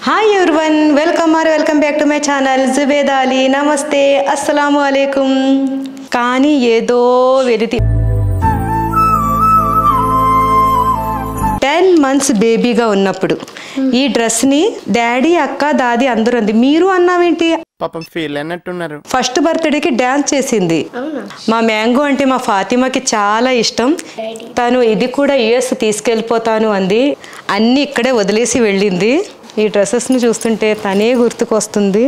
Hi everyone welcome or welcome back to my channel Zubed Ali namaste అస్సలాము అలైకుం కానీ ఏదో వెలితి టెన్ మంత్స్ బేబీగా ఉన్నప్పుడు ఈ డ్రెస్ని డాడీ అక్క దాది అందరూ అంది మీరు అన్నావేంటి పాపం ఫీల్ అయినట్టున్నారు ఫస్ట్ బర్త్డేకి డ్యాన్స్ చేసింది మా మ్యాంగో అంటే మా ఫాతిమాకి చాలా ఇష్టం తను ఇది కూడా యుఎస్ తీసుకెళ్ళిపోతాను అంది అన్నీ ఇక్కడే వదిలేసి వెళ్ళింది ఈ డ్రెస్సెస్ని చూస్తుంటే తనే గుర్తుకొస్తుంది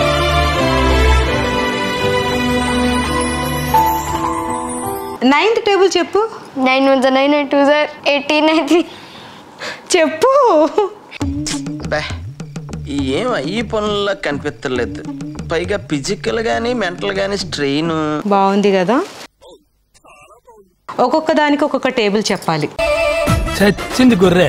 నైన్త్ టేబుల్ చెప్పు nine one nine nine two సార్ ఎయిటీన్ అయితే చెప్పు బే ఏం ఈ పనుల్లో కనిపించలేదు పైగా ఫిజికల్ కానీ మెంటల్ కానీ స్ట్రెయిన్ బాగుంది కదా ఒక్కొక్క దానికి ఒక్కొక్క టేబుల్ చెప్పాలి చచ్చింది గొర్రె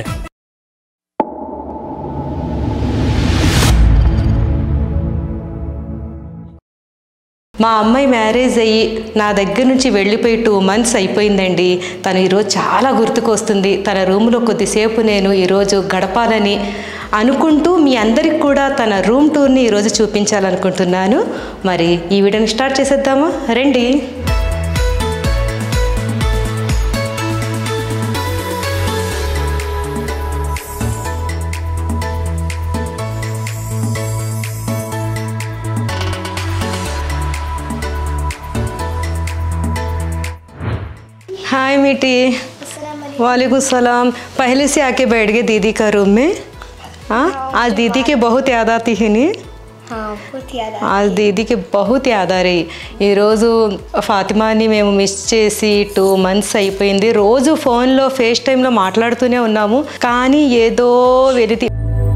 మా అమ్మాయి మ్యారేజ్ అయ్యి నా దగ్గర నుంచి వెళ్ళిపోయి టూ మంత్స్ అయిపోయిందండి తను ఈరోజు చాలా గుర్తుకొస్తుంది తన రూమ్లో కొద్దిసేపు నేను ఈరోజు గడపాలని అనుకుంటూ మీ అందరికి కూడా తన రూమ్ టూర్ని ఈరోజు చూపించాలనుకుంటున్నాను మరి ఈ వీడియోని స్టార్ట్ చేసేద్దామా రండి हाय मीठी वालेकुम सलाम पहले से आके बैठ गए दीदी का रूम में हाँ आज दीदी के बहुत याद आती है नी आज దీదీకి బహుత్ యాద రही ఈరోజు ఫాతిమాని మేము మిస్ చేసి టూ మంత్స్ అయిపోయింది రోజు ఫోన్లో ఫేస్ టైంలో మాట్లాడుతూనే ఉన్నాము కానీ ఏదో వెలితి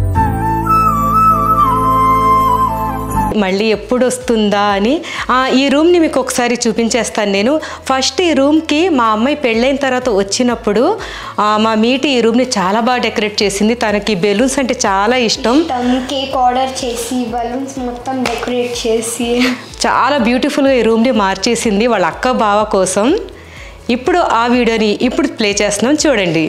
మళ్ళీ ఎప్పుడు వస్తుందా అని ఆ, ఈ రూమ్ని మీకు ఒకసారి చూపించేస్తాను నేను ఫస్ట్ ఈ రూమ్కి మా అమ్మాయి పెళ్ళైన తర్వాత వచ్చినప్పుడు ఆ, మా మీటి ఈ రూమ్ని చాలా బాగా డెకరేట్ చేసింది తనకి బెలూన్స్ అంటే చాలా ఇష్టం టమ్ కేక్ ఆర్డర్ చేసి బలూన్స్ మొత్తం డెకరేట్ చేసి చాలా బ్యూటిఫుల్గా ఈ రూమ్ని మార్చేసింది వాళ్ళ అక్క బావ కోసం ఇప్పుడు ఆ వీడియోని ఇప్పుడు ప్లే చేస్తున్నాం చూడండి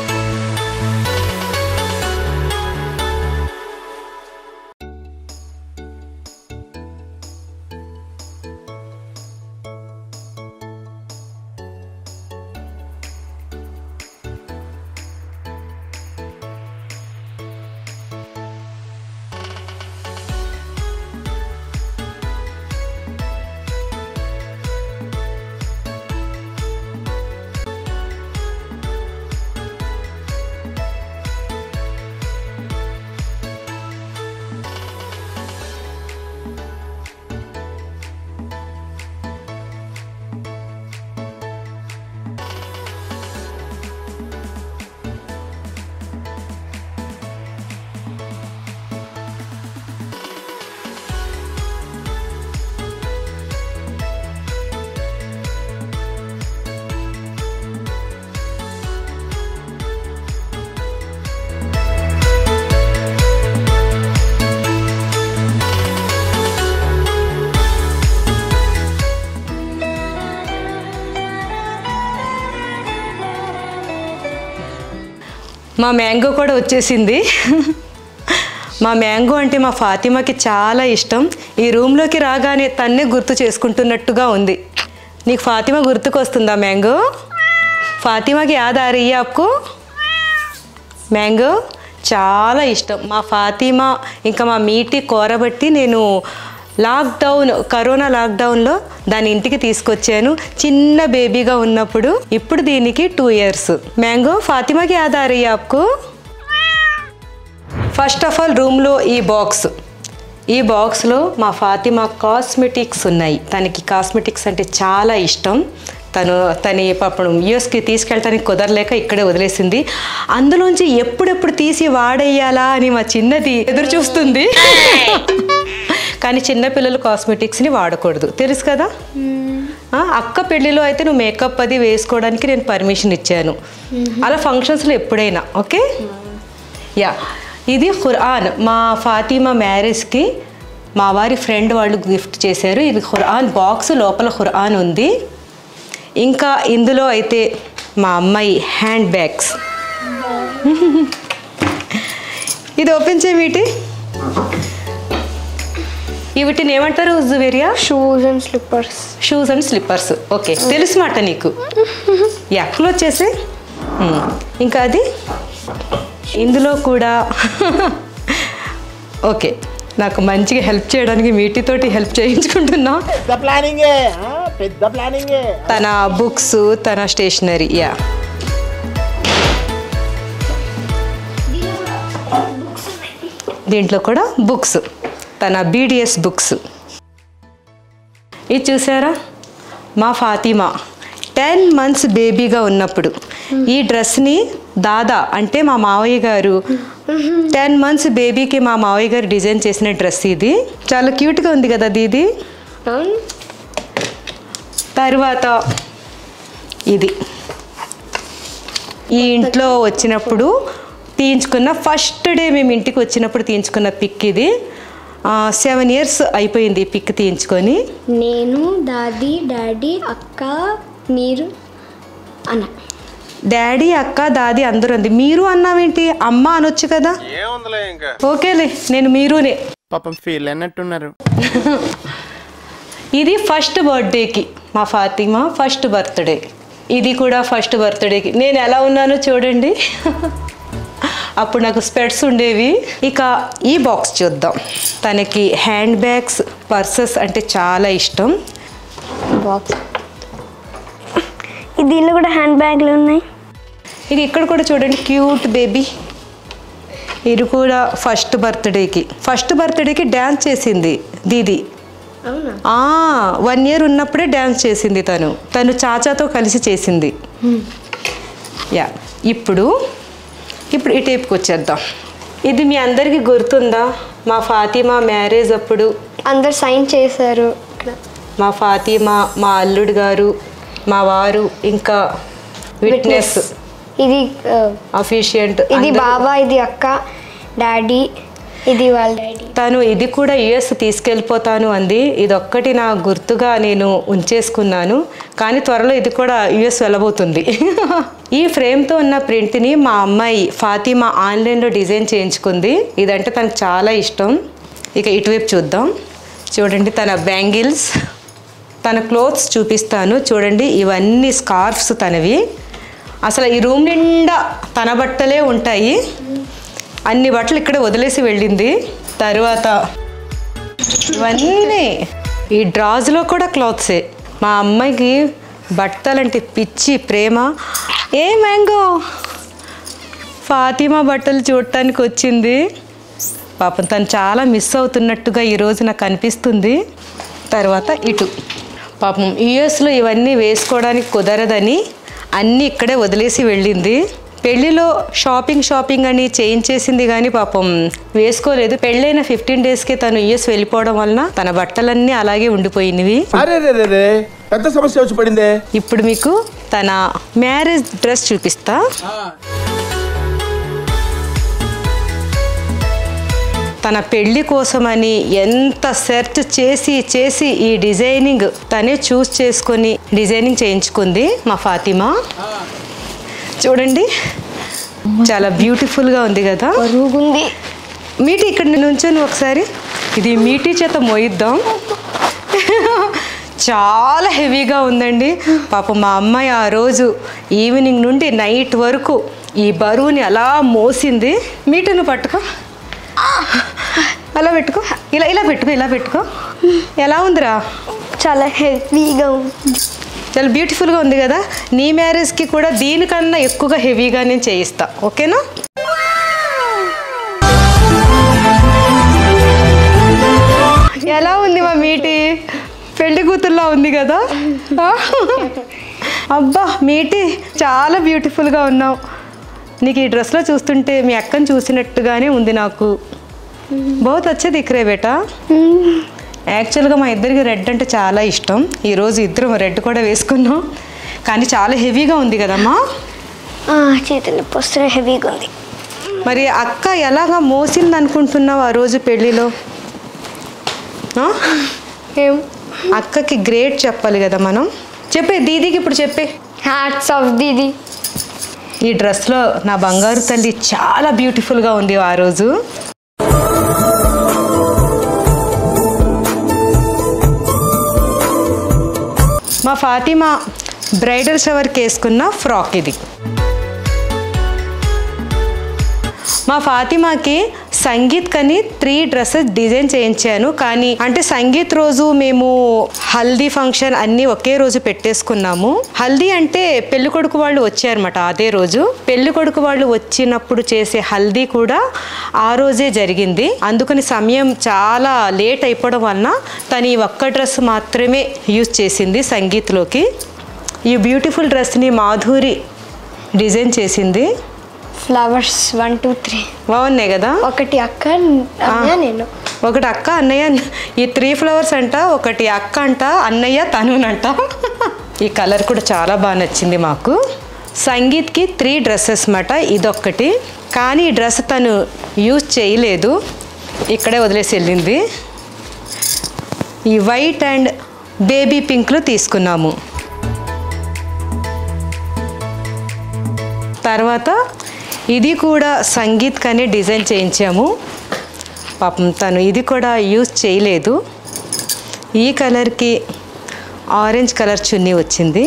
మా మ్యాంగో కూడా వచ్చేసింది మా మ్యాంగో అంటే మా ఫాతిమాకి చాలా ఇష్టం ఈ రూమ్లోకి రాగానే తన్నే గుర్తు చేసుకుంటున్నట్టుగా ఉంది నీకు ఫాతిమా గుర్తుకొస్తుందా మ్యాంగో ఫాతిమాకి యాద్ ఆ రही है आपको మ్యాంగో చాలా ఇష్టం మా ఫాతిమా ఇంకా మా మీటి కోరబట్టి నేను లాక్డౌన్ కరోనా లాక్డౌన్లో దాని ఇంటికి తీసుకొచ్చాను చిన్న బేబీగా ఉన్నప్పుడు ఇప్పుడు దీనికి టూ ఇయర్స్ మ్యాంగో ఫాతిమాకి యాద్ ఆ రही है आपको ఫస్ట్ ఆఫ్ ఆల్ రూమ్లో ఈ బాక్స్ ఈ బాక్స్లో మా ఫాతిమా కాస్మెటిక్స్ ఉన్నాయి తనకి కాస్మెటిక్స్ అంటే చాలా ఇష్టం తను తన పాపం యూఎస్కి తీసుకెళ్ళటానికి కుదరలేక ఇక్కడే వదిలేసింది అందులోంచి ఎప్పుడెప్పుడు తీసి వాడేయాలా అని మా చిన్నది ఎదురు చూస్తుంది కానీ చిన్నపిల్లలు కాస్మెటిక్స్ని వాడకూడదు తెలుసు కదా ఆ, అక్క పెళ్ళిలో అయితే నువ్వు మేకప్ అది వేసుకోవడానికి నేను పర్మిషన్ ఇచ్చాను అలా ఫంక్షన్స్లో ఎప్పుడైనా ఓకే యా ఇది ఖురాన్ మా ఫాతిమా మ్యారేజ్కి మా వారి ఫ్రెండ్ వాళ్ళు గిఫ్ట్ చేశారు ఇది ఖురాన్ బాక్స్ లోపల ఖురాన్ ఉంది ఇంకా ఇందులో అయితే మా అమ్మాయి హ్యాండ్ బ్యాగ్స్ ఇది ఓపెన్ చేయమీటి వీటిని ఏమంటారు Juveria shoes and slippers shoes and slippers okay తెలుసు మాట నీకు యా క్లోజ్ చేసి మ్మ్. ఇంకా అది ఇందులో కూడా ఓకే నాకు మంచిగా హెల్ప్ చేయడానికి మీటితోటి హెల్ప్ చేయించుకుంటున్నా పెద్ద ప్లానింగే ఆ, పెద్ద ప్లానింగే తన బుక్స్ తన స్టేషనరీ యా దీంట్లో కూడా బుక్స్ తన బీడిఎస్ బుక్స్ ఇది చూసారా మా ఫాతిమా టెన్ మంత్స్ బేబీగా ఉన్నప్పుడు ఈ డ్రెస్ని దాదా అంటే మా మావయ్య గారు టెన్ మంత్స్ బేబీకి మా మావయ్య గారు డిజైన్ చేసిన డ్రెస్ ఇది చాలా క్యూట్గా ఉంది కదా దీది అవును తర్వాత ఇది ఈ ఇంట్లో వచ్చినప్పుడు తీయించుకున్న ఫస్ట్ డే మేము ఇంటికి వచ్చినప్పుడు తీయించుకున్న పిక్ ఇది సెవెన్ ఇయర్స్ అయిపోయింది ఈ పిక్ తీయించుకొని నేను దాది డాడీ అక్క మీరు అన్న డాడీ అక్క దాది అందరూ ఉంది మీరు అన్నావేంటి అమ్మ అనొచ్చు కదా ఓకేలే నేను మీరునే పాపం ఫీల్ అయినట్టున్నారు ఇది ఫస్ట్ బర్త్డేకి మా ఫాతిమా ఫస్ట్ బర్త్డే ఇది కూడా ఫస్ట్ బర్త్డేకి నేను ఎలా ఉన్నానో చూడండి అప్పుడు నాకు స్పెట్స్ ఉండేవి ఇక ఈ బాక్స్ చూద్దాం తనకి హ్యాండ్ బ్యాగ్స్ పర్సెస్ అంటే చాలా ఇష్టం బాక్స్ దీనిలో కూడా హ్యాండ్ బ్యాగ్లు ఉన్నాయి ఇక ఇక్కడ కూడా చూడండి క్యూట్ బేబీ ఇది కూడా ఫస్ట్ బర్త్డేకి ఫస్ట్ బర్త్డేకి డ్యాన్స్ చేసింది దీది అవునా వన్ ఇయర్ ఉన్నప్పుడే డ్యాన్స్ చేసింది తను తను చాచాతో కలిసి చేసింది యా ఇప్పుడు ఇప్పుడు ఈ టైప్కి వచ్చేద్దాం ఇది మీ అందరికీ గుర్తుందా మా ఫాతిమా మ్యారేజ్ అప్పుడు అందరు సైన్ చేశారు ఇక్కడ మా ఫాతిమా మా అల్లుడు గారు మా వారు ఇంకా విట్నెస్ ఇది ఆ, అఫీషియంట్ ఇది బాబా ఇది అక్క డాడీ ఇది వాళ్ళ డాడీ తను ఇది కూడా యుఎస్ తీసుకెళ్ళిపోతాను అంది ఇది ఒక్కటి నా గుర్తుగా నేను ఉంచేసుకున్నాను కానీ త్వరలో ఇది కూడా యుఎస్ వెళ్ళబోతుంది ఈ ఫ్రేమ్తో ఉన్న ప్రింట్ని మా అమ్మాయి ఫాతిమా ఆన్లైన్లో డిజైన్ చేయించుకుంది ఇదంటే తనకు చాలా ఇష్టం ఇక ఇటువైపు చూద్దాం చూడండి తన బ్యాంగిల్స్ తన క్లోత్స్ చూపిస్తాను చూడండి ఇవన్నీ స్కార్ఫ్స్ తనవి అసలు ఈ రూమ్ నిండా తన బట్టలే ఉంటాయి అన్ని బట్టలు ఇక్కడ వదిలేసి వెళ్ళింది తర్వాత ఇవన్నీ ఈ డ్రాజ్లో కూడా క్లాత్సే మా అమ్మాయికి బట్టలంటే పిచ్చి ప్రేమ ఏ మ్యాంగో ఫాతిమా బట్టలు చూడటానికి వచ్చింది పాపం తను చాలా మిస్ అవుతున్నట్టుగా ఈరోజు నాకు అనిపిస్తుంది తర్వాత ఇటు పాపం యుఎస్లో ఇవన్నీ వేసుకోవడానికి కుదరదని అన్నీ ఇక్కడే వదిలేసి వెళ్ళింది పెళ్లిలో షాపింగ్ షాపింగ్ అని చేయించేసింది కానీ పాపం వేసుకోలేదు పెళ్ళైన ఫిఫ్టీన్ డేస్కి తను యుఎస్ వెళ్ళిపోవడం వలన తన బట్టలన్నీ అలాగే ఉండిపోయినవి అరే రే రే రే పెద్ద సమస్య వచ్చి పడిందే ఇప్పుడు మీకు తన మ్యారేజ్ డ్రెస్ చూపిస్తా తన పెళ్లి కోసమని ఎంత సెర్చ్ చేసి చేసి ఈ డిజైనింగ్ తనే చూస్ చేసుకొని డిజైనింగ్ చేయించుకుంది మా ఫాతిమా చూడండి చాలా బ్యూటిఫుల్గా ఉంది కదా బరుగుంది మీటి ఇక్కడ నుంచొని ఒకసారి ఇది మీటి చేత మోయిద్దాం చాలా హెవీగా ఉందండి పాపం మా అమ్మాయి ఆ రోజు ఈవినింగ్ నుండి నైట్ వరకు ఈ బరువుని అలా మోసింది మీటను పట్టుకో అలా పెట్టుకో ఇలా ఇలా పెట్టుకో ఇలా పెట్టుకో ఎలా ఉందిరా చాలా హెవీగా ఉంది చాలా బ్యూటిఫుల్గా ఉంది కదా నీ మ్యారేజ్కి కూడా దీనికన్నా ఎక్కువగా హెవీగా నేను చేయిస్తా ఓకేనా ఎలా ఉంది మా మీటి పెళ్లి కూతుర్లా ఉంది కదా ఆ? అబ్బా మీటి చాలా బ్యూటిఫుల్గా ఉన్నావు నీకు ఈ డ్రెస్లో చూస్తుంటే మీ అక్కని చూసినట్టుగానే ఉంది నాకు బహుత్ అచ్చే దిక్రే బేటా యాక్చువల్గా మా ఇద్దరికి రెడ్ అంటే చాలా ఇష్టం ఈరోజు ఇద్దరం రెడ్ కూడా వేసుకున్నాం కానీ చాలా హెవీగా ఉంది కదమ్మా ఆ, చేతులు నొప్పి వస్తే హెవీగా ఉంది మరి అక్క ఎలాగా మోసింది అనుకుంటున్నావు ఆ రోజు పెళ్ళిలో ఆ? ఏం అక్కకి గ్రేట్ చెప్పాలి కదా మనం చెప్పే దీదీకి ఇప్పుడు చెప్పే హ్యాట్స్ ఆఫ్ దీది ఈ డ్రెస్లో నా బంగారు తల్లి చాలా బ్యూటిఫుల్గా ఉంది ఆ రోజు మా ఫాతిమా బ్రైడల్ షవర్కి వేసుకున్న ఫ్రాక్ ఇది మా ఫాతిమాకి సంగీత్ కని త్రీ డ్రెస్సెస్ డిజైన్ చేయించాను కానీ అంటే సంగీత్ రోజు మేము హల్దీ ఫంక్షన్ అన్నీ ఒకే రోజు పెట్టేసుకున్నాము హల్దీ అంటే పెళ్లి కొడుకు వాళ్ళు వచ్చారన్నమాట అదే రోజు పెళ్లి కొడుకు వాళ్ళు వచ్చినప్పుడు చేసే హల్దీ కూడా ఆ రోజే జరిగింది అందుకని సమయం చాలా లేట్ అయిపోవడం వలన తను ఈ ఒక్క డ్రెస్ మాత్రమే యూజ్ చేసింది సంగీత్లోకి ఈ బ్యూటిఫుల్ డ్రెస్ని మాధురి డిజైన్ చేసింది ఫ్లవర్స్ వన్ టూ త్రీ బాగున్నాయి కదా ఒకటి అక్క అన్నయ్య నేను ఒకటి అక్క అన్నయ్య ఈ త్రీ ఫ్లవర్స్ అంట ఒకటి అక్క అంట అన్నయ్య తనునంట ఈ కలర్ కూడా చాలా బాగా నచ్చింది మాకు సంగీత్కి త్రీ డ్రెస్సెస్ మాట ఇదొక్కటి కానీ ఈ డ్రెస్ తను యూజ్ చేయలేదు ఇక్కడే వదిలేసి వెళ్ళింది ఈ వైట్ అండ్ బేబీ పింక్లు తీసుకున్నాము తర్వాత ఇది కూడా సంగీత్ కనే డిజైన్ చేయించాము పాపం తను ఇది కూడా యూజ్ చేయలేదు ఈ కలర్కి ఆరెంజ్ కలర్ చున్నీ వచ్చింది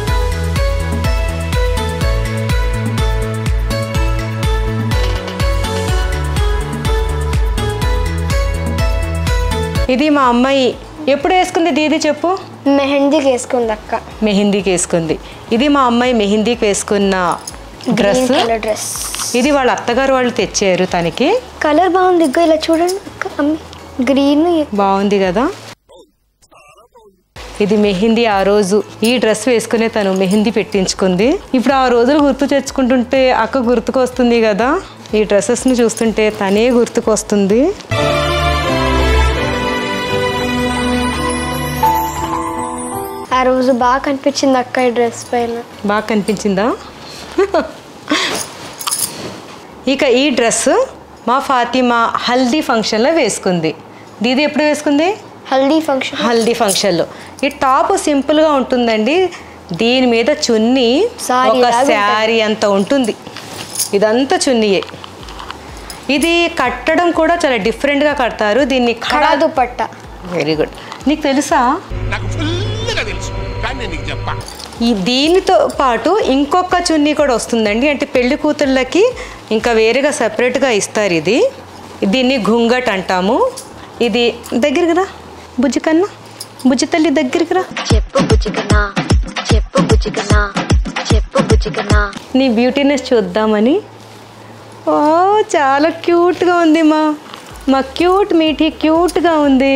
ఇది మా అమ్మాయి ఎప్పుడు వేసుకుంది దీది చెప్పు మెహందీకి వేసుకుంది అక్క మెహందీకి వేసుకుంది ఇది మా అమ్మాయి మెహందీకి వేసుకున్న డ్రెస్ గ్రీన్ కలర్ డ్రెస్ ఇది వాళ్ళ అత్తగారు వాళ్ళు తెచ్చారు తనకి కలర్ బాగుంది ఇగ్గో ఇలా చూడండి అక్క అమ్మి గ్రీన్ బాగుంది కదా ఇది మెహందీ ఆ రోజు ఈ డ్రెస్ వేసుకునే తను మెహందీ పెట్టించుకుంది ఇప్పుడు ఆ రోజులు గుర్తు తెచ్చుకుంటుంటే అక్క గుర్తుకొస్తుంది కదా ఈ డ్రెస్సెస్ని చూస్తుంటే తనే గుర్తుకొస్తుంది ఆ రోజు బాగా కనిపించింది అక్క ఈ డ్రెస్ పైన బాగా కనిపించిందా ఇక ఈ డ్రెస్ మా ఫాతిమా హల్దీ ఫంక్షన్లో వేసుకుంది దీది ఎప్పుడు వేసుకుంది హల్దీ ఫంక్షన్ హల్దీ ఫంక్షన్లో ఈ టాప్ సింపుల్గా ఉంటుందండి దీని మీద చున్నీ సారీ ఒక లాగా ఉంటుంది. శారీ అంత ఉంటుంది ఇదంతా చున్నీయే ఇది కట్టడం కూడా చాలా డిఫరెంట్గా కడతారు దీన్ని కడా దుపట్ట వెరీ గుడ్ నీకు తెలుసా నాకు ఫుల్గా తెలుసు కానీ నేను నీకు చెప్పా ఈ దీనితో పాటు ఇంకొక చున్నీ కూడా వస్తుందండి అంటే పెళ్లి కూతుళ్ళకి ఇంకా వేరేగా సపరేట్గా ఇస్తారు ఇది దీన్ని ఘుంగట్ అంటాము ఇది దగ్గరికి రా బుజ్జి కన్నా బుజ్జి తల్లి దగ్గరికి రా చెప్పు బుజ్జికన్నా చెప్పు బుజ్జికన్నా చెప్పు బుజ్జికన్నా నీ బ్యూటీనెస్ చూద్దామని ఓ చాలా క్యూట్గా ఉంది మా మా క్యూట్ మీఠీ క్యూట్గా ఉంది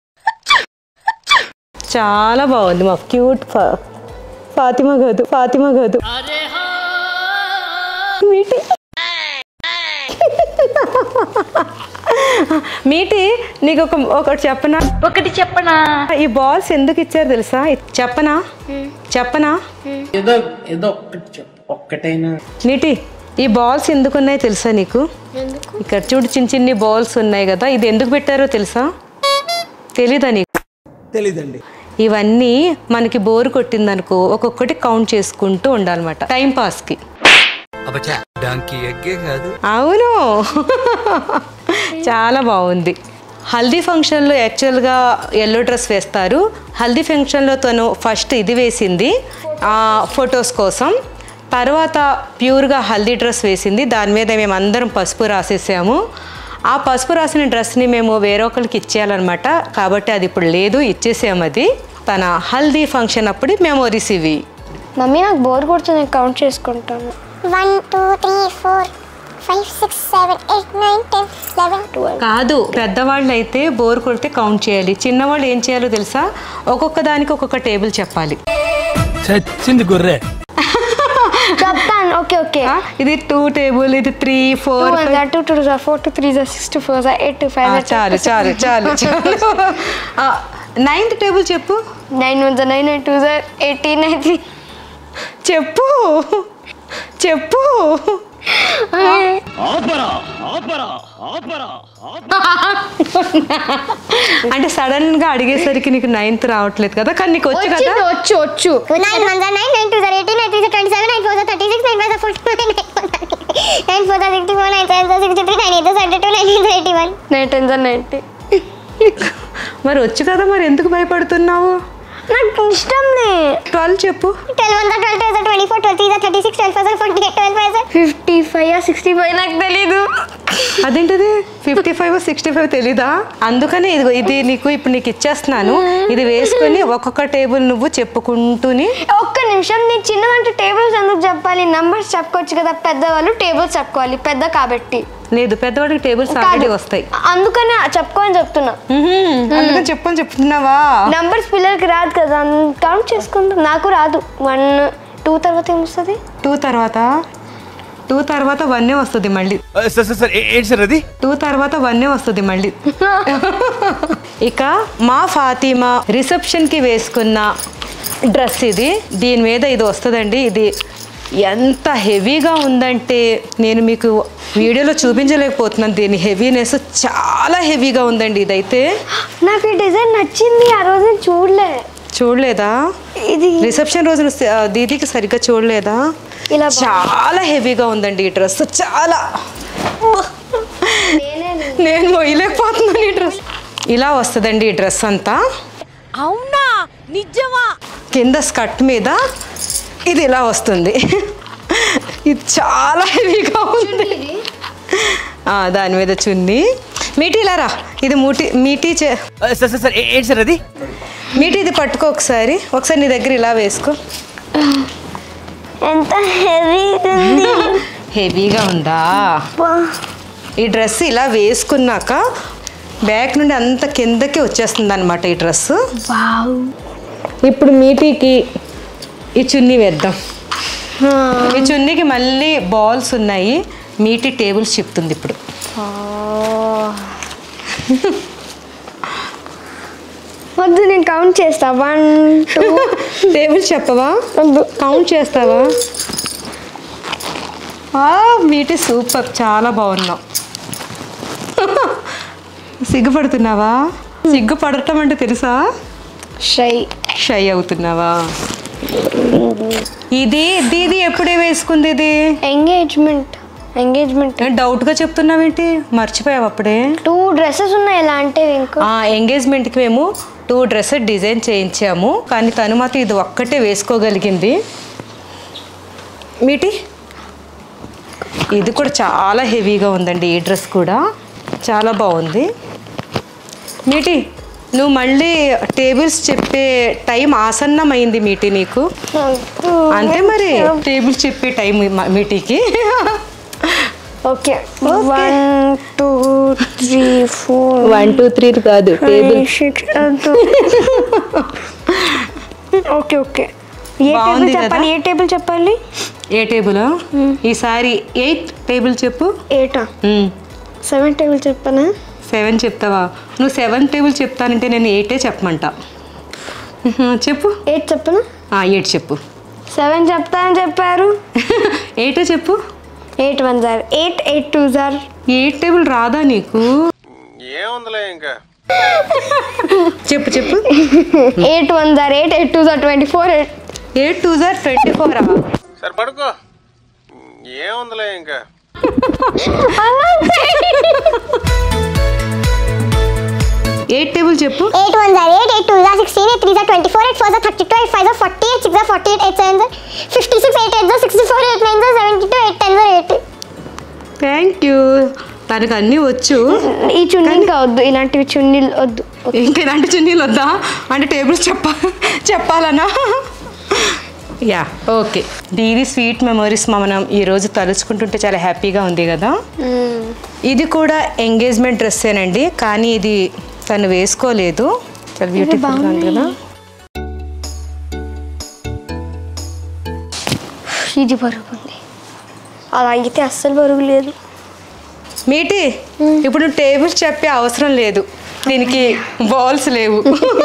చాలా బాగుంది మా క్యూట్ ఫా ఫాతిమా కాదు ఫాతిమా కాదు మీఠీ మీటి నీకు ఒక ఒకటి చెప్పనా ఒకటి చెప్పనా ఈ బాల్స్ ఎందుకు ఇచ్చారు తెలుసా చెప్పనా చెప్పనా ఏదో ఏదో ఒక్కటి చెప్పు ఒక్కటైనా నీటి ఈ బాల్స్ ఎందుకు ఉన్నాయి తెలుసా నీకు ఇక్కడ చూడు చిన్న చిన్ని బాల్స్ ఉన్నాయి కదా ఇది ఎందుకు పెట్టారో తెలుసా తెలీదా నీకు తెలీదండి ఇవన్నీ మనకి బోరు కొట్టిందనుకో ఒక్కొక్కటి కౌంట్ చేసుకుంటూ ఉండాలన్నమాట టైం పాస్కి అబ్బచా డాంకీ ఎగ్గే కాదు అవును చాలా బాగుంది హల్దీ ఫంక్షన్లో యాక్చువల్గా ఎల్లో డ్రెస్ వేస్తారు హల్దీ ఫంక్షన్లో తను ఫస్ట్ ఇది వేసింది ఆ, ఫొటోస్ కోసం తర్వాత ప్యూర్గా హల్దీ డ్రెస్ వేసింది దాని మీద మేము అందరం పసుపు రాసేసాము ఆ పసుపు రాసిన డ్రెస్ని మేము వేరొకరికి ఇచ్చేయాలన్నమాట కాబట్టి అది ఇప్పుడు లేదు ఇచ్చేసాము అది తన హల్దీ ఫంక్షన్ అప్పుడు మెమోరీస్ ఇవి మమ్మీ నాకు బోర్ కొడుతుంది నేను కౌంట్ చేసుకుంటాను one two three four five six seven eight nine ten eleven twelve కాదు పెద్దవాళ్ళు అయితే బోర్ కొడితే కౌంట్ చేయాలి చిన్నవాళ్ళు ఏం చేయాలో తెలుసా ఒక్కొక్క దానికి ఒక్కొక్క టేబుల్ చెప్పాలి చచ్చింది గొర్రె చెప్తాను ఓకే ఓకే ఆ, ఇది టూ టేబుల్ ఇది త్రీ టూ ఫోర్ వన్ జా టూ టూ జా ఫోర్ టూ త్రీ జా సిక్స్ టూ ఫోర్ జా ఎయిట్ టూ ఫైవ్ చాలు చాలు చాలు చాలు నైన్త్ టేబుల్ చెప్పు నైన్ వన్ జా నైన్ నైన్ టూ జా ఎయిటీన్ నైన్టీ చెప్పు చెప్పు అంటే సడన్ గా అడిగేసరికి నీకు నైన్త్ రావట్లేదు కదా కానీ నీకు వచ్చు కదా వచ్చు వచ్చు నైన్ వన్ జా నైన్ నైన్ టూ జా ఎయిటీన్ నైన్ త్రీ జా ట్వంటీ సెవెన్ నైన్ ఫోర్ జా థర్టీ సిక్స్ నైన్ ఫైవ్ జా ఫోర్టీ నైన్ ఫోర్ జా సిక్స్టీ ఫోర్ నైన్ సెవెన్ జా సిక్స్టీ త్రీ నైన్ ఎయిట్ జా సెవెంటీ టూ నైన్ ఎయిట్ జా eighty one nine ten జా ninety మరి వచ్చు కదా మరి ఎందుకు భయపడుతున్నావు నాకు ఇష్టం ట్వెల్వ్ చెప్పు twelve one twelve two twenty four twelve three thirty six twelve four forty eight twelve five fifty five sixty five నాకు తెలీదు అదేంటిది ఫిఫ్టీ ఫైవ్ సిక్స్టీ ఫైవ్ తెలీదా అందుకనే ఇదిగో ఇది నీకు ఇప్పుడు నీకు ఇచ్చేస్తున్నాను ఇది వేసుకొని ఒక్కొక్క టేబుల్ నువ్వు చెప్పుకుంటూని ఒక్క నిమిషం నీకు చిన్నదంటే టేబుల్స్ ఎందుకు చెప్పాలి నంబర్స్ చెప్పుకోవచ్చు కదా పెద్దవాళ్ళు టేబుల్స్ చెప్పుకోవాలి పెద్ద కాబట్టి లేదు పెద్దవాడికి టేబుల్స్ ఆల్రెడీ వస్తాయి అందుకనే చెప్పుకోని చెప్తున్నా మ్మ్హ్మ్. అందుకని చెప్పని చెప్తున్నావా నంబర్స్ పిల్లలకి రాదు కదా కౌంట్ చేసుకుంటాం నాకు రాదు వన్ టూ తర్వాత ఏమొస్తుంది టూ తర్వాత టూ తర్వాత వన్నే వస్తుంది మళ్ళీ సార్ సార్ సార్ ఏంటి సార్ అది టూ తర్వాత వన్నే వస్తుంది మళ్ళీ ఇక మా ఫాతిమా రిసెప్షన్కి వేసుకున్న డ్రెస్ ఇది దీని మీద ఇది వస్తుందండి ఇది ఎంత హెవీగా ఉందంటే నేను మీకు వీడియోలో చూపించలేకపోతున్నాను దీని హెవీనెస్ చాలా హెవీగా ఉందండి ఇదైతే నాకు ఈ డిజైన్ నచ్చింది ఆ రోజు నేను చూడలే చూడలేదా ఇది రిసెప్షన్ రోజున స- ఆ, దీదీకి సరిగ్గా చూడలేదా ఇలా చాలా హెవీగా ఉందండి ఈ డ్రెస్ చాలా నేను మొయ్యలేకపోతున్నాను ఈ డ్రెస్ ఇలా వస్తుందండి ఈ డ్రెస్ అంతా అవునా నిజమా కింద స్కర్ట్ మీద ఇది ఇలా వస్తుంది ఇది చాలా హెవీగా ఉంది ఆ, దాని మీద చున్ని మీటి ఇలా రా ఇది మూటి మీటి చే సార్ సార్ సార్ ఏంటి సార్ అది మీటి ఇది పట్టుకో ఒకసారి ఒకసారి నీ దగ్గర ఇలా వేసుకో ఎంత హెవీ హెవీగా ఉందా ఈ డ్రెస్ ఇలా వేసుకున్నాక బ్యాక్ నుండి అంత కిందకి వచ్చేస్తుంది అనమాట ఈ డ్రెస్ ఇప్పుడు మీటికి ఈ చున్నీ వేద్దాం ఈ చున్నీకి మళ్ళీ బాల్స్ ఉన్నాయి మీటి టేబుల్స్ చెప్తుంది ఇప్పుడు వద్దు నేను కౌంట్ చేస్తా వన్ టూ టేబుల్స్ చెప్పవా కౌంట్ చేస్తావా ఆ, మీటి సూపర్ చాలా బాగున్నావు సిగ్గుపడుతున్నావా సిగ్గుపడటం అంటే తెలుసా షై షై అవుతున్నావా ఇది దీది ఎప్పుడే వేసుకుంది ఇది ఎంగేజ్మెంట్ ఎంగేజ్మెంట్ డౌట్గా చెప్తున్నావేంటి మర్చిపోయావు అప్పుడే టూ డ్రెస్సెస్ ఉన్నాయి ఎలా అంటే ఇంకో ఆ ఎంగేజ్మెంట్కి మేము టూ డ్రెస్సెస్ డిజైన్ చేయించాము కానీ తను మాత్రం ఇది ఒక్కటే వేసుకోగలిగింది మీటి ఇది కూడా చాలా హెవీగా ఉందండి ఈ డ్రెస్ కూడా చాలా బాగుంది మీటి నువ్వు మళ్ళీ టేబుల్స్ చెప్పే టైం ఆసన్నమైంది మీటి నీకు అంతే మరి టేబుల్స్ చెప్పే టైం మ- మీటికి okay one two three four one two three కాదు టేబుల్ సిక్స్ ఓకే ఓకే ఏ బాగుంది టేబుల్ కదా? చెప్పాలి ఏ టేబుల్ చెప్పాలి ఏ టేబుల్ ఈసారి ఎయిట్ టేబుల్ చెప్పు ఏటా సెవెన్ టేబుల్ చెప్పానా సెవెన్ చెప్తావా నువ్వు సెవెన్ టేబుల్ చెప్తానంటే నేను ఎయిటే చెప్పమంటా చెప్పు ఎయిట్ చెప్పనా ఎయిట్ చెప్పు సెవెన్ చెప్తానని చెప్పారు ఎయిటే చెప్పు ఎయిట్ వన్ జార్ ఎయిట్ ఎయిట్ టూ జార్ ఎయిట్ టేబుల్ రాదా నీకు ఏముందిలే ఇంకా చెప్పు చెప్పు ఎయిట్ వన్ జార్ ఎయిట్ ఎయిట్ టూ జార్ twenty four eight eight two జార్ ట్వంటీ ఫోర్ సరే పడుకో ఏముందిలే ఇంకా ఎయిట్ టేబుల్ చెప్పు ఎయిట్ వన్ జార్ ఎయిట్ ఎయిట్ టూ జార్ సిక్స్టీన్ ఎయిట్ త్రీ జార్ ట్వంటీ ఫోర్ ఎయిట్ ఫోర్ జార్ థర్టీ టూ ఎయిట్ ఫైవ్ జార్ ఫార్టీ ఎయిట్ సిక్స్ జార్ forty eight eight seven jar fifty six eight eight జార్ సిక్స్టీ ఫోర్ ఎయిట్ నైన్ జార్ seventy two eight ten జార్ eighty thank you తనకు అన్నీ వచ్చు ఈ చున్నీ ఇంకా వద్దు ఇలాంటివి చున్నీలు వద్దు ఇంకా ఇలాంటి చున్నీలు వద్దా అంటే టేబుల్స్ చెప్ప చెప్పాలనా యా ఓకే దీది స్వీట్ మెమరీస్ మనం ఈరోజు తలుచుకుంటుంటే చాలా హ్యాపీగా ఉంది కదా ఇది కూడా ఎంగేజ్మెంట్ డ్రెస్సేనండి కానీ ఇది తను వేసుకోలేదు చాలా బ్యూటిఫుల్గా ఉంది కదా ఇది బరువు ఉంది అలా అయితే అస్సలు బరువు లేదు మీటి ఇప్పుడు నువ్వు టేబుల్స్ చెప్పే అవసరం లేదు దీనికి బాల్స్ లేవు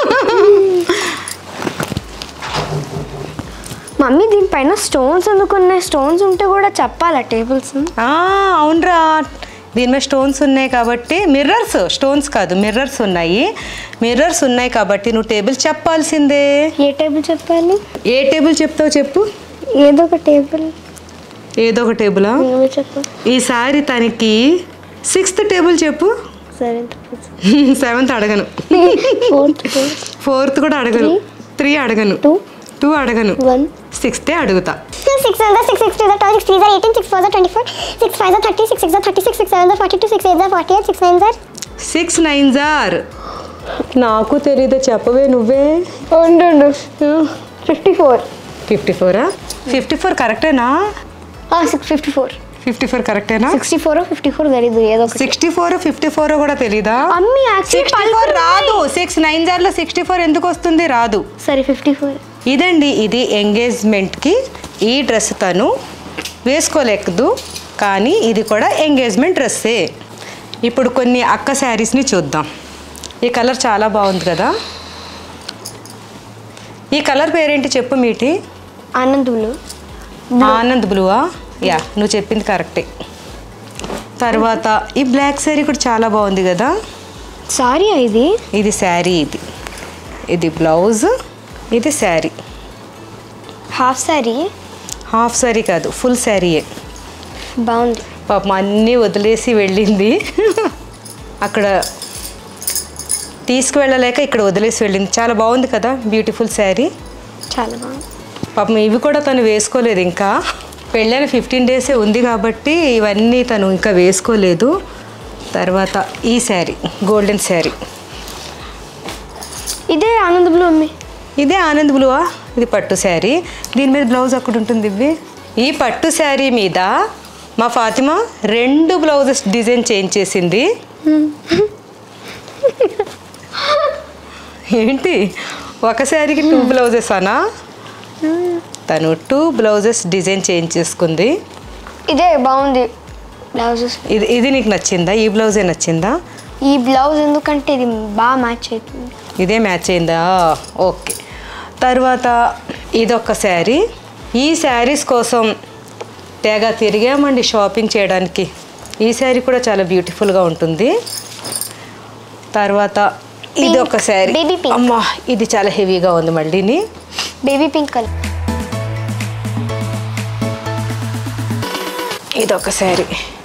మమ్మీ దీనిపైన స్టోన్స్ ఎందుకున్నాయి స్టోన్స్ ఉంటే కూడా చెప్పాలా టేబుల్స్ ఆ, అవునరా దీని మీద స్టోన్స్ ఉన్నాయి కాబట్టి మిర్రర్స్ స్టోన్స్ కాదు మిర్రర్స్ ఉన్నాయి మిర్రర్స్ ఉన్నాయి కాబట్టి నువ్వు టేబుల్ చెప్పాల్సిందే ఏ టేబుల్ చెప్పాలి ఏ టేబుల్ చెప్తావు చెప్పు ఏదో ఒక టేబుల్ ఏదో ఒక టేబులా ఏమో చెప్పు ఈసారి తనకి సిక్స్త్ టేబుల్ చెప్పు సరే సెవెంత్ అడగను ఫోర్త్ ఫోర్త్ కూడా అడగను త్రీ అడగను Two. టూ అడగను వన్ సిక్స్తే అడుగుతా six one six six two twelve six three జార్ ఎయిటీన్ సిక్స్ ఫోర్ జార్ ట్వంటీ ఫోర్ సిక్స్ ఫైవ్ జార్ థర్టీ సిక్స్ సిక్స్ జార్ థర్టీ సిక్స్ సిక్స్ సెవెన్ జార్ ఫార్టీ టూ సిక్స్ ఎయిట్ జార్ ఫార్టీ ఎయిట్ సిక్స్ నైన్ జార్ six nine జార్ నాకు తెలీదు చెప్పవే నువ్వే ఉండు ఫిఫ్టీ ఫోర్ ఫిఫ్టీ ఫోరా ఫిఫ్టీ ఫోర్ కరెక్టేనా six fifty four fifty four కరెక్టేనా సిక్స్టీ ఫోర్ ఫిఫ్టీ ఫోర్ తెలీదు ఏదో ఒకటి సిక్స్టీ ఫోర్ ఫిఫ్టీ ఫోర్ కూడా తెలీదా అమ్మి actually సిక్స్టీ ఫోర్ రాదు సిక్స్ నైన్ జార్లో సిక్స్టీ ఫోర్ ఎందుకు వస్తుంది రాదు సరే ఫిఫ్టీ ఫోర్ ఇదండి ఇది ఎంగేజ్మెంట్కి ఈ డ్రెస్ తను వేసుకోలేకదు కానీ ఇది కూడా ఎంగేజ్మెంట్ డ్రెస్సే ఇప్పుడు కొన్ని అక్క శారీస్ని చూద్దాం ఈ కలర్ చాలా బాగుంది కదా ఈ కలర్ పేరేంటి చెప్పు మీటి ఆనందులు ఆనంద్ బ్లూవా యా నువ్వు చెప్పింది కరెక్టే తర్వాత ఈ బ్లాక్ శారీ కూడా చాలా బాగుంది కదా సారీ ఇది ఇది శారీ ఇది ఇది బ్లౌజ్ ఇది శారీ హాఫ్ సారీ హాఫ్ శారీ కాదు ఫుల్ శారీయే బాగుంది పాపం అన్నీ వదిలేసి వెళ్ళింది అక్కడ తీసుకువెళ్ళలేక ఇక్కడ వదిలేసి వెళ్ళింది చాలా బాగుంది కదా బ్యూటిఫుల్ శారీ చాలా బాగుంది పాపం ఇవి కూడా తను వేసుకోలేదు ఇంకా పెళ్ళైన ఫిఫ్టీన్ డేసే ఉంది కాబట్టి ఇవన్నీ తను ఇంకా వేసుకోలేదు తర్వాత ఈ శారీ గోల్డెన్ శారీ ఇదే ఆనంద్ అమ్మి ఇదే ఆనంద్ బ్లూవా ఇది పట్టు శారీ దీని మీద బ్లౌజ్ అక్కడ ఉంటుంది ఇవి ఈ పట్టు శారీ మీద మా ఫాతిమా రెండు బ్లౌజెస్ డిజైన్ చేంజ్ చేసింది ఏంటి ఒక శారీకి టూ బ్లౌజెస్ అనా తను టూ బ్లౌజెస్ డిజైన్ చేంజ్ చేసుకుంది ఇదే బాగుంది బ్లౌజెస్ ఇది ఇది నీకు నచ్చిందా ఈ బ్లౌజే నచ్చిందా ఈ బ్లౌజ్ ఎందుకంటే ఇది బాగా మ్యాచ్ అవుతుంది ఇదే మ్యాచ్ అయిందా ఓకే తర్వాత ఇదొక శారీ ఈ శారీస్ కోసం తెగ తిరిగామండి షాపింగ్ చేయడానికి ఈ శారీ కూడా చాలా బ్యూటిఫుల్గా ఉంటుంది తర్వాత ఇది ఒక శారీ Baby pink. అమ్మా ఇది చాలా హెవీగా ఉంది మళ్ళీని బేబీ పింక్ కలర్ ఇది ఒక శారీ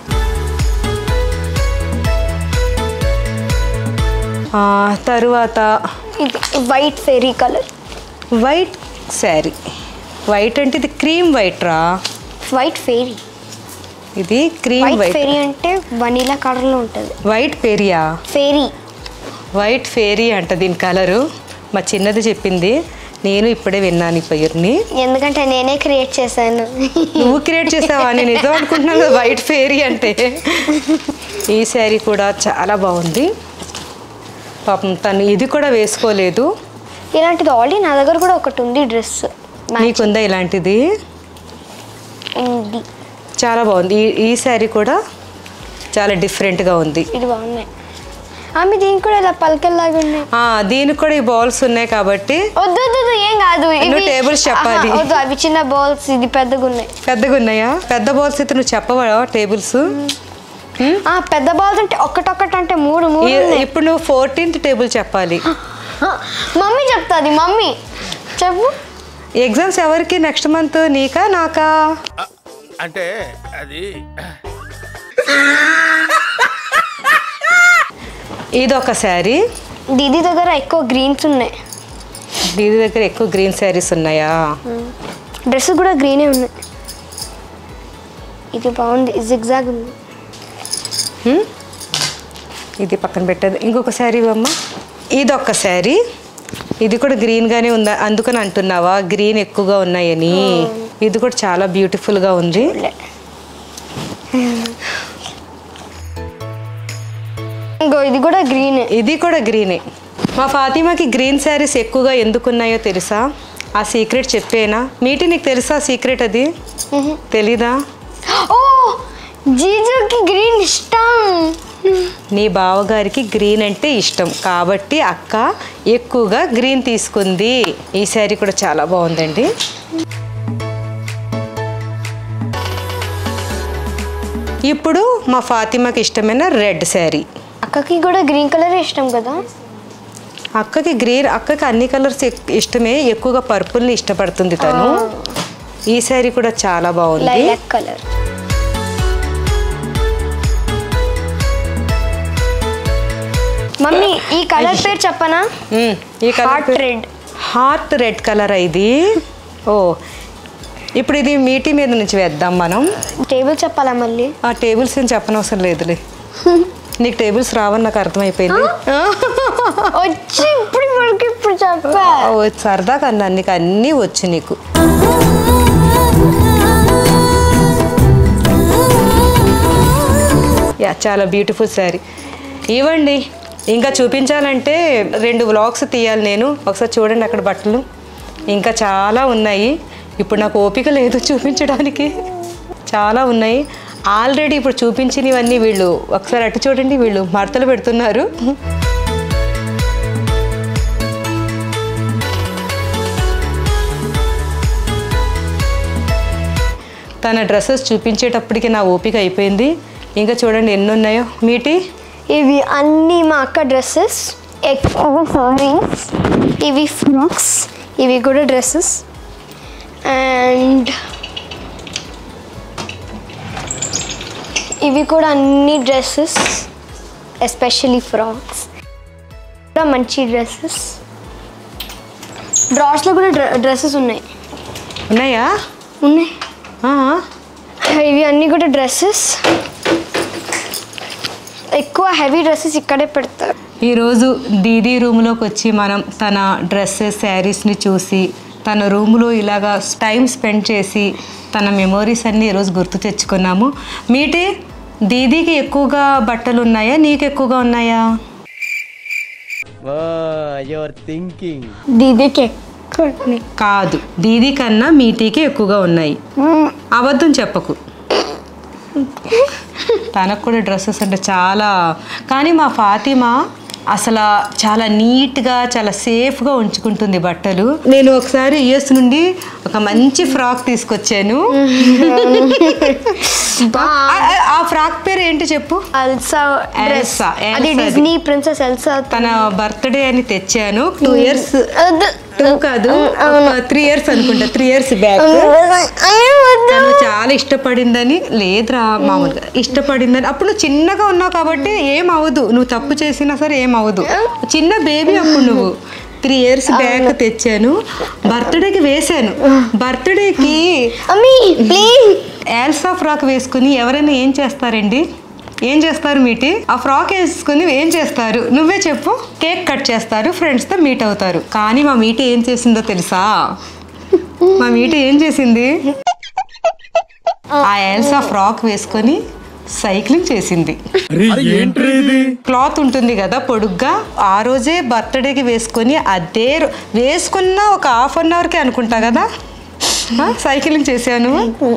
ఆ, తరువాత ఇది వైట్ ఫెరీ కలర్ వైట్ శారీ వైట్ అంటే ఇది క్రీమ్ వైట్ రా వైట్ ఫెరీ ఇది క్రీమ్ వైట్ వైట్ ఫెరీ అంటే వనీలా కలర్లో ఉంటుంది వైట్ పేరియా ఫెరీ వైట్ ఫేరీ అంట దీని కలరు మా చిన్నది చెప్పింది నేను ఇప్పుడే విన్నాను ఈ పేరుని ఎందుకంటే నేనే క్రియేట్ చేశాను నువ్వు క్రియేట్ చేసావా నేను నిజం అనుకుంటున్నాను కదా వైట్ ఫేరీ అంటే ఈ శారీ కూడా చాలా బాగుంది పాపం తను ఇది కూడా వేసుకోలేదు ఇలాంటిది ఆల్రెడీ నా దగ్గర కూడా ఒకటి ఉంది డ్రెస్ నీకుందా ఇలాంటిది ఉంది చాలా బాగుంది ఈ ఈ శారీ కూడా చాలా డిఫరెంట్గా ఉంది ఇది బాగున్నాయి ఆమె దీనికి కూడా ఇలా పలకల్లాగా ఉన్నాయి ఆ, దీనికి కూడా ఈ బాల్స్ ఉన్నాయి కాబట్టి వద్దు వద్దు వద్దు, ఏం కాదు నువ్వు ఇవి- tables చెప్పాలి. ఆహా, వద్దు అవి చిన్న బాల్స్ ఇది పెద్దగా ఉన్నాయి పెద్దగా ఉన్నాయా పెద్ద బాల్స్ అయితే నువ్వు చెప్పవా టేబుల్స్ ఆ పెద్ద బాల్స్ అంటే ఒక్కటొక్కటి అంటే మూడు మూడు ఉన్నాయి. ఇప్పుడు నువ్వు ఫోర్టీన్త్ టేబుల్ చెప్పాలి ఆ, మమ్మీ చెప్తాది మమ్మీ చెప్పు ఎగ్జామ్స్ ఎవరికి నెక్స్ట్ మంత్ నీకా నాకా అంటే అది ఇదొక శారీ దీది దగ్గర ఎక్కువ గ్రీన్స్ ఉన్నాయి దీని దగ్గర ఎక్కువ గ్రీన్ శారీస్ ఉన్నాయా డ్రెస్ కూడా గ్రీనే ఉన్నాయి ఇది బాగుంది జిగ్జాగ్ ఉంది ఇది పక్కన పెట్టేది ఇంకొక శారీ అమ్మ ఇదొక శారీ ఇది కూడా గ్రీన్గానే ఉందా అందుకని అంటున్నావా గ్రీన్ ఎక్కువగా ఉన్నాయని ఇది కూడా చాలా బ్యూటిఫుల్గా ఉంది ఇంకో ఇది కూడా గ్రీనే ఇది కూడా గ్రీనే మా ఫాతిమాకి గ్రీన్ శారీస్ ఎక్కువగా ఎందుకున్నాయో తెలుసా ఆ సీక్రెట్ చెప్పేనా మీటి నీకు తెలుసా సీక్రెట్ అది తెలీదా ఓ జీజుకి గ్రీన్ ఇష్టం నీ బావగారికి గ్రీన్ అంటే ఇష్టం కాబట్టి అక్క ఎక్కువగా గ్రీన్ తీసుకుంది ఈ శారీ కూడా చాలా బాగుందండి ఇప్పుడు మా ఫాతిమాకి ఇష్టమైన రెడ్ శారీ అక్కకి కూడా గ్రీన్ కలర్ ఇష్టం కదా అక్కకి గ్రీన్ అక్కకి అన్ని కలర్స్ ఎక్- ఇష్టమే ఎక్కువగా పర్పుల్ని ఇష్టపడుతుంది తను ఈ శారీ కూడా చాలా బాగుంది లైలాక్ కలర్ మమ్మీ ఈ కలర్ పేరు చెప్పనా ఉమ్, ఈ colour heart red heart red colour ఇది ఓ ఇప్పుడు ఇది మీటి మీద నుంచి వేద్దాం మనం టేబుల్ చెప్పాలా మళ్ళీ ఆ టేబుల్స్ ఏం చెప్పనవసరం లేదులే నీకు టేబుల్స్ రావని నాకు అర్థమైపోయింది వచ్చి ఇప్పుడు ఇప్పటికి ఇప్పుడు చెప్పా ఓ, సరదాగా అన్నా నీకు అన్నీ వచ్చు నీకు యా చాలా బ్యూటిఫుల్ శారీ ఇవ్వండి ఇంకా చూపించాలంటే రెండు వ్లాగ్స్ తీయాలి నేను ఒకసారి చూడండి అక్కడ బట్టలు ఇంకా చాలా ఉన్నాయి ఇప్పుడు నాకు ఓపిక లేదు చూపించడానికి చాలా ఉన్నాయి ఆల్రెడీ ఇప్పుడు చూపించినవన్నీ వీళ్ళు ఒకసారి అటు చూడండి వీళ్ళు మడతలు పెడుతున్నారు తన డ్రెస్సెస్ చూపించేటప్పటికి నా ఓపిక అయిపోయింది ఇంకా చూడండి ఎన్ని ఉన్నాయో మీటి ఇవి అన్నీ మా అక్క డ్రెస్సెస్ ఎక్కువ సారీస్ ఇవి ఫ్రాక్స్ ఇవి కూడా డ్రెస్సెస్ అండ్ ఇవి కూడా అన్ని డ్రెస్సెస్ ఎస్పెషలీ ఫ్రాక్స్ కూడా మంచి డ్రెస్సెస్ డ్రాస్లో కూడా డ్రెస్సెస్ ఉన్నాయి ఉన్నాయా ఉన్నాయి ఆ, ఇవి అన్నీ కూడా డ్రెస్సెస్ ఎక్కువ హెవీ డ్రెస్సెస్ ఇక్కడే పెడతారు ఈరోజు దీదీ రూమ్లోకి వచ్చి మనం తన డ్రెస్సెస్ శారీస్ని చూసి తన రూమ్లో ఇలాగా టైం స్పెండ్ చేసి తన మెమోరీస్ అన్నీ ఈరోజు గుర్తు తెచ్చుకున్నాము మీటి దీదీకి ఎక్కువగా బట్టలు ఉన్నాయా నీకు ఎక్కువగా ఉన్నాయా యువర్ థింకింగ్ దీదీకి ఎక్కువ ఉన్నాయి. కాదు దీదీ కన్నా మీటీకి ఎక్కువగా ఉన్నాయి అబద్ధం చెప్పకు తనకు కూడా డ్రెస్సెస్ అంటే చాలా కానీ మా ఫాతిమా అసలు చాలా నీట్గా చాలా సేఫ్గా ఉంచుకుంటుంది బట్టలు నేను ఒకసారి యుఎస్ నుండి ఒక మంచి ఫ్రాక్ తీసుకొచ్చాను ఆ- ఆ- ఆ ఫ్రాక్ పేరు ఏంటి చెప్పు ఎల్సా డ్రెస్ ఎల్సా, అది ఎల్సా డిజ్నీ ప్రిన్సెస్ ఎల్సా తన బర్త్డే అని తెచ్చాను టూ ఇయర్స్ టూ కాదు త్రీ ఇయర్స్ అనుకుంటా త్రీ ఇయర్స్ బ్యాక్ తను చాలా ఇష్టపడిందని లేదురా మామూలుగా ఇష్టపడిందని అప్పుడు నువ్వు చిన్నగా ఉన్నావు కాబట్టి ఏం అవ్వదు నువ్వు తప్పు చేసినా సరే ఏం అవ్వదు చిన్న బేబీ అప్పుడు నువ్వు త్రీ ఇయర్స్ బ్యాక్ తెచ్చాను బర్త్డేకి వేశాను బర్త్డేకి అమ్మీ ప్లీజ్ ఎల్సా ఫ్రాక్ వేసుకుని ఎవరైనా ఏం చేస్తారండి ఏం చేస్తారు మీటి ఆ ఫ్రాక్ వేసుకుని ఏం చేస్తారు నువ్వే చెప్పు కేక్ కట్ చేస్తారు ఫ్రెండ్స్తో మీట్ అవుతారు కానీ మా మీటి ఏం చేసిందో తెలుసా మా మీటి ఏం చేసింది ఆ ఎల్సా ఫ్రాక్ వేసుకొని సైక్లింగ్ చేసింది క్లాత్ ఉంటుంది కదా పొడుగ్గా ఆ రోజే బర్త్డేకి వేసుకొని అదే రో- వేసుకున్న ఒక హాఫ్ అన్ అవర్కే అనుకుంటా కదా ఆ, సైక్లింగ్ చేశాను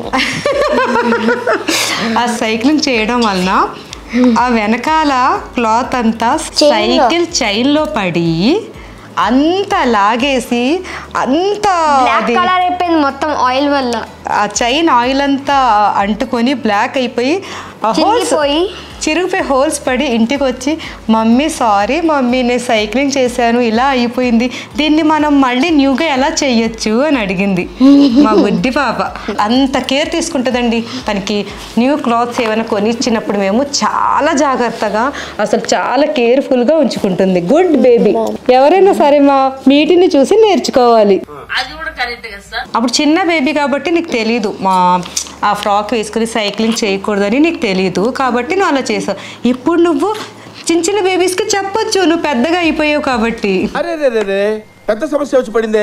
ఆ సైక్లింగ్ చేయడం వలన ఆ వెనకాల క్లాత్ అంతా Chain లో. సైకిల్ చైన్లో పడి అంత లాగేసి అంత బ్లాక్ అది- కలర్ అయిపోయింది మొత్తం ఆయిల్ వల్ల ఆ చైన్ ఆయిల్ అంతా అంటుకొని బ్లాక్ అయిపోయి ఆ హోల్స్ చిరిగిపోయి చిరిగిపోయి హోల్స్ పడి ఇంటికి వచ్చి మమ్మీ సారీ మమ్మీ నేను సైక్లింగ్ చేశాను ఇలా అయిపోయింది దీన్ని మనం మళ్ళీ న్యూగా ఎలా చేయొచ్చు అని అడిగింది మా బుడ్డి పాప అంత కేర్ తీసుకుంటుందండి తనకి న్యూ క్లాత్స్ ఏమైనా కొనిచ్చినప్పుడు మేము చాలా జాగ్రత్తగా అసలు చాలా కేర్ఫుల్గా ఉంచుకుంటుంది గుడ్ బేబీ ఎవరైనా సరే మా మీటిని చూసి నేర్చుకోవాలి అది కూడా కరెక్ట్ కదా సార్ అప్పుడు చిన్న బేబీ కాబట్టి నీకు తెలియదు మా ఆ ఫ్రాక్ వేసుకుని సైక్లింగ్ చేయకూడదని నీకు తెలియదు కాబట్టి నువ్వు అలా చేసావు ఇప్పుడు నువ్వు చిన్న చిన్న బేబీస్కి చెప్పొచ్చు నువ్వు పెద్దగా అయిపోయావు కాబట్టి అరే రే రే రే పెద్ద సమస్య వచ్చి పడిందే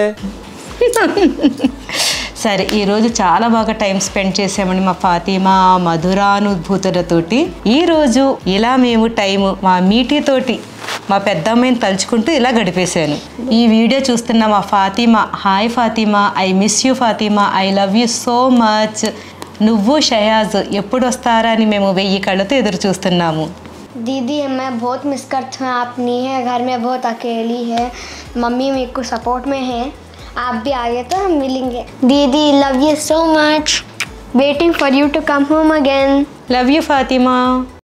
సరే ఈరోజు చాలా బాగా టైం స్పెండ్ చేసామండి మా ఫాతిమా మధురానుభూతులతోటి ఈరోజు ఇలా మేము టైం మా మీటీ తోటి మా పెద్దమ్మాయిని తలుచుకుంటూ ఇలా గడిపేశాను ఈ వీడియో చూస్తున్న మా Fatima hi Fatima I miss you Fatima I love you so much నువ్వు షయాజ్ ఎప్పుడు వస్తారా అని మేము వెయ్యి కళ్ళతో ఎదురు చూస్తున్నాము दीदी मैं बहुत मिस करती हूँ आप नहीं है घर में बहुत अकेली है मम्मी मेरे को सपोर्ट में है आप भी आगे तो हम मिलेंगे दीदी love you so much waiting for you to come home again love you Fatima